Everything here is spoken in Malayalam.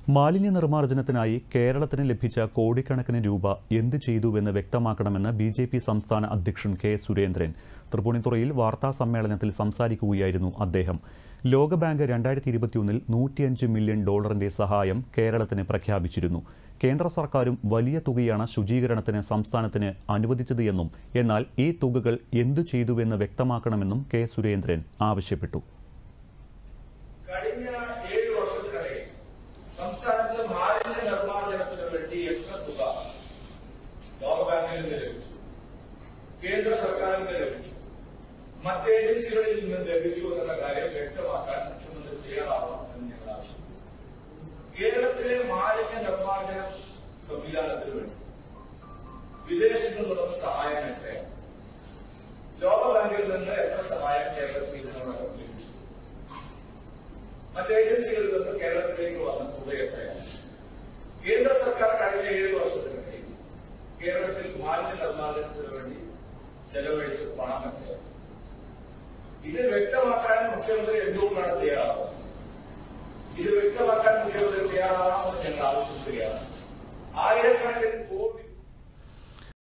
മാലിന്യ നിർമ്മാർജ്ജനത്തിനായി കേരളത്തിന് ലഭിച്ച കോടിക്കണക്കിന് രൂപ എന്ത് ചെയ്തുവെന്ന് വ്യക്തമാക്കണമെന്ന് ബി ജെ പി സംസ്ഥാന അധ്യക്ഷൻ കെ സുരേന്ദ്രൻ തൃപ്പൂണിത്തുറയിൽ വാർത്താ സമ്മേളനത്തിൽ സംസാരിക്കുകയായിരുന്നു അദ്ദേഹം ലോകബാങ്ക് രണ്ടായിരത്തി ഇരുപത്തിയൊന്നിൽ നൂറ്റിയഞ്ച് മില്യൺ ഡോളറിന്റെ സഹായം കേരളത്തിന് പ്രഖ്യാപിച്ചിരുന്നു കേന്ദ്ര സർക്കാരും വലിയ തുകയാണ് ശുചീകരണത്തിന് സംസ്ഥാനത്തിന് അനുവദിച്ചത് എന്നും എന്നാൽ ഈ തുകകൾ എന്തു ചെയ്തുവെന്ന് വ്യക്തമാക്കണമെന്നും കെ സുരേന്ദ്രൻ ആവശ്യപ്പെട്ടു കഴിഞ്ഞ ഏഴ് വർഷത്തിനിടയിൽ സംസ്ഥാനത്ത് മാലിന്യ നിർമ്മാർജ്ജനത്തിന് വേണ്ടി എത്ര തുക ലോകബാങ്കിൽ നിന്ന് ലഭിച്ചു കേന്ദ്ര സർക്കാരിൽ നിന്ന് ലഭിച്ചു മറ്റ് ഏജൻസികളിൽ നിന്ന് ലഭിച്ചു എന്ന കാര്യം വ്യക്തമാക്കാൻ മുഖ്യമന്ത്രി തയ്യാറാവണം എന്ന് ഞങ്ങൾ ആവശ്യപ്പെട്ടു കേരളത്തിലെ മാലിന്യ നിർമ്മാർജ്ജന സംവിധാനത്തിന് വേണ്ടി വിദേശത്തു നിന്നുള്ള സഹായം എത്രയാണ് ലോകബാങ്കിൽ നിന്ന് എത്ര സഹായം കേരളത്തിൽ ഇതിനോടകം ലഭിച്ചു മറ്റ് ഏജൻസികളിൽ നിന്ന് കേരളത്തിലേക്ക് വന്ന തുക എത്രയാണ് കേന്ദ്ര സർക്കാർ കഴിഞ്ഞ ഏഴ് വർഷത്തിനിടയിൽ കേരളത്തിൽ മാലിന്യ നിർമ്മാർജ്ജനത്തിന് വേണ്ടി ചെലവഴിച്ച പണം എത്രയാണ് ഇത് വ്യക്തമാക്കാൻ മുഖ്യമന്ത്രി എന്തുകൊണ്ടാണ് തയ്യാറാവുന്നത് ഇത് വ്യക്തമാക്കാൻ